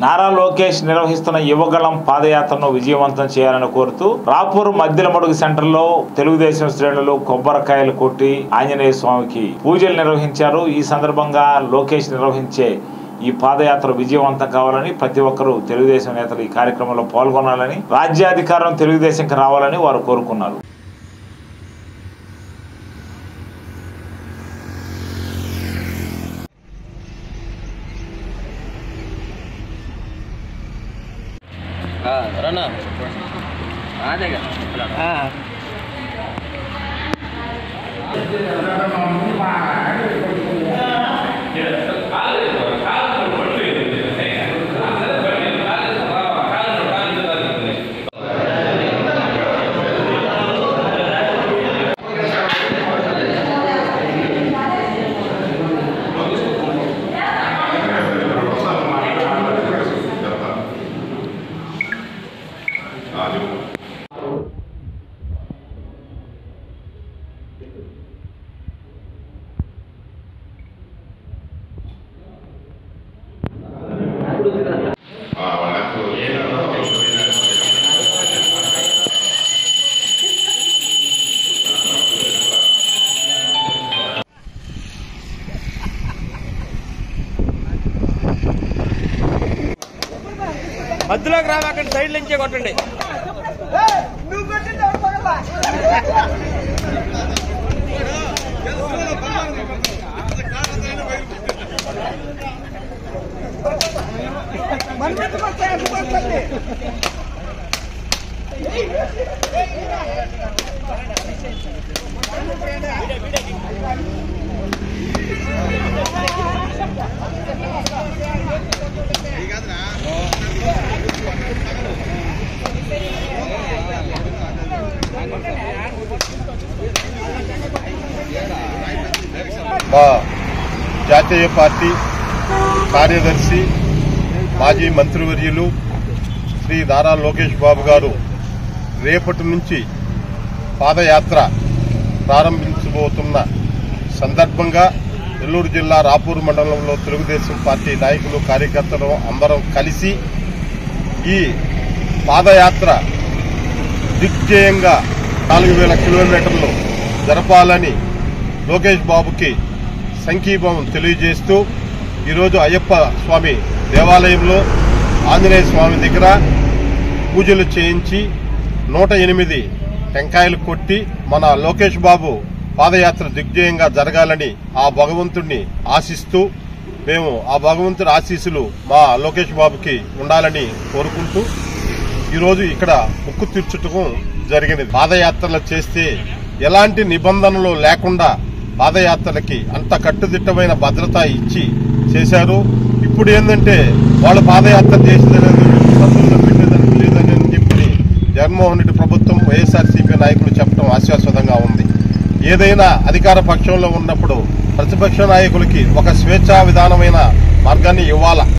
నారా లోకేష్ నిర్వహిస్తున్న యువగళం పాదయాత్రను విజయవంతం చేయాలని కోరుతూ రాపూర్ మధ్యలమడుగు సెంటర్లో తెలుగుదేశం శ్రేణులు కొబ్బరికాయలు కొట్టి ఆంజనేయ స్వామికి పూజలు నిర్వహించారు ఈ సందర్భంగా లోకేష్ నిర్వహించే ఈ పాదయాత్ర విజయవంతం కావాలని ప్రతి ఒక్కరూ తెలుగుదేశం నేతలు ఈ కార్యక్రమంలో పాల్గొనాలని రాజ్యాధికారం తెలుగుదేశంకి రావాలని వారు కోరుకున్నారు రన్నా అదే మధ్యలోకి రావాకండి సైడ్ నుంచే కొట్టండి మా జాతీయ పార్టీ కార్యదర్శి మాజీ మంత్రివర్యులు శ్రీ నారా లోకేష్ బాబు గారు రేపటి నుంచి పాదయాత్ర ప్రారంభించబోతున్న సందర్భంగా నెల్లూరు జిల్లా రాపూర్ మండలంలో తెలుగుదేశం పార్టీ నాయకులు కార్యకర్తలు అందరం కలిసి ఈ పాదయాత్ర దిగ్జయంగా నాలుగు వేల కిలోమీటర్లు జరపాలని లోకేష్ బాబుకి సంఘీభావం తెలియజేస్తూ ఈరోజు అయ్యప్ప స్వామి దేవాలయంలో ఆంజనేయ స్వామి దగ్గర పూజలు చేయించి నూట ఎనిమిది టెంకాయలు కొట్టి మన లోకేష్ బాబు పాదయాత్ర దిగ్జయంగా జరగాలని ఆ భగవంతుణ్ణి ఆశిస్తూ మేము ఆ భగవంతుడి ఆశీస్సులు మా లోకేష్ బాబుకి ఉండాలని కోరుకుంటూ ఈరోజు ఇక్కడ ముక్కు తీర్చుటకు జరిగినది పాదయాత్రలు చేస్తే ఎలాంటి నిబంధనలు లేకుండా పాదయాత్రలకి అంత కట్టుదిట్టమైన భద్రత ఇచ్చి చేశారు ఇప్పుడు ఏంటంటే వాళ్ళు పాదయాత్ర చేసేదనేది ఇబ్బందులు పెట్టేదానికి లేదని చెప్పి జగన్మోహన్ రెడ్డి ప్రభుత్వం వైఎస్ఆర్సీపీ నాయకులు చెప్పడం ఆశాస్పదంగా ఉంది ఏదైనా అధికార పక్షంలో ఉన్నప్పుడు ప్రతిపక్ష నాయకులకి ఒక స్వేచ్ఛా విధానమైన మార్గాన్ని ఇవ్వాలా